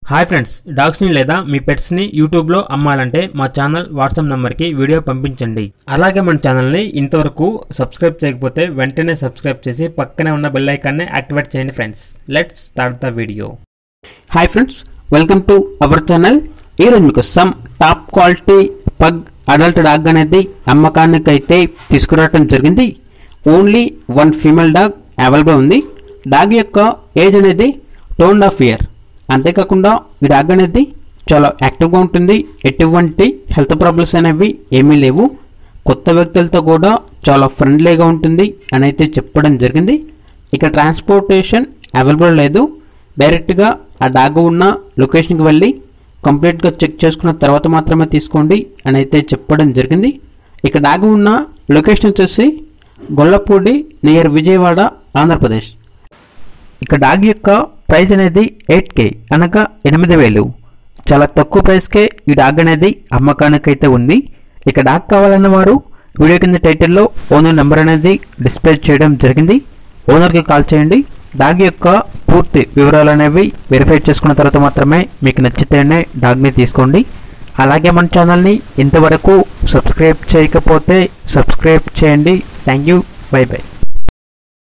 hi friends డాగ్స్ని లేదా మీ పెట్స్ని యూట్యూబ్లో అమ్మాలంటే మా ఛానల్ వాట్సాప్ నెంబర్కి వీడియో పంపించండి అలాగే మన ఛానల్ని ఇంతవరకు సబ్స్క్రైబ్ చేయకపోతే వెంటనే సబ్స్క్రైబ్ చేసి పక్కనే ఉన్న బెల్ ఐకాన్ని యాక్టివేట్ చేయండి friends let's start the video hi friends welcome to our channel ఈరోజు మీకు some top quality pug adult dog అనేది అమ్మకానికి అయితే తీసుకురావడం జరిగింది only one female dog available ఉంది డాగ్ యొక్క ఏజ్ అనేది టూ అండ్ హాఫ్ ఇయర్ అంతేకాకుండా ఈ డాగ్ అనేది చాలా యాక్టివ్గా ఉంటుంది ఎటువంటి హెల్త్ ప్రాబ్లమ్స్ అనేవి ఏమీ లేవు కొత్త వ్యక్తులతో కూడా చాలా ఫ్రెండ్లీగా ఉంటుంది అని అయితే చెప్పడం జరిగింది ఇక ట్రాన్స్పోర్టేషన్ అవైలబుల్ లేదు డైరెక్ట్గా ఆ డాగ్ ఉన్న లొకేషన్కి వెళ్ళి కంప్లీట్గా చెక్ చేసుకున్న తర్వాత మాత్రమే తీసుకోండి అని అయితే చెప్పడం జరిగింది ఇక డాగ్ ఉన్న లొకేషన్ వచ్చేసి గొల్లపూడి నియర్ విజయవాడ ఆంధ్రప్రదేశ్ ఇక డాగ్ యొక్క ప్రైస్ అనేది ఎయిట్ కే అనగా ఎనిమిది వేలు చాలా తక్కువ ప్రైస్కే ఈ డాగ్ అనేది అమ్మకానికి అయితే ఉంది ఇక డాగ్ కావాలన్న వారు వీడియో కింద టైటిల్లో ఓనర్ నెంబర్ అనేది డిస్ప్లే చేయడం జరిగింది ఓనర్కి కాల్ చేయండి డాగ్ యొక్క పూర్తి వివరాలు అనేవి వెరిఫై చేసుకున్న తర్వాత మాత్రమే మీకు నచ్చితేనే డాగ్ని తీసుకోండి అలాగే మన ఛానల్ని ఇంతవరకు సబ్స్క్రైబ్ చేయకపోతే సబ్స్క్రైబ్ చేయండి థ్యాంక్ యూ బై బై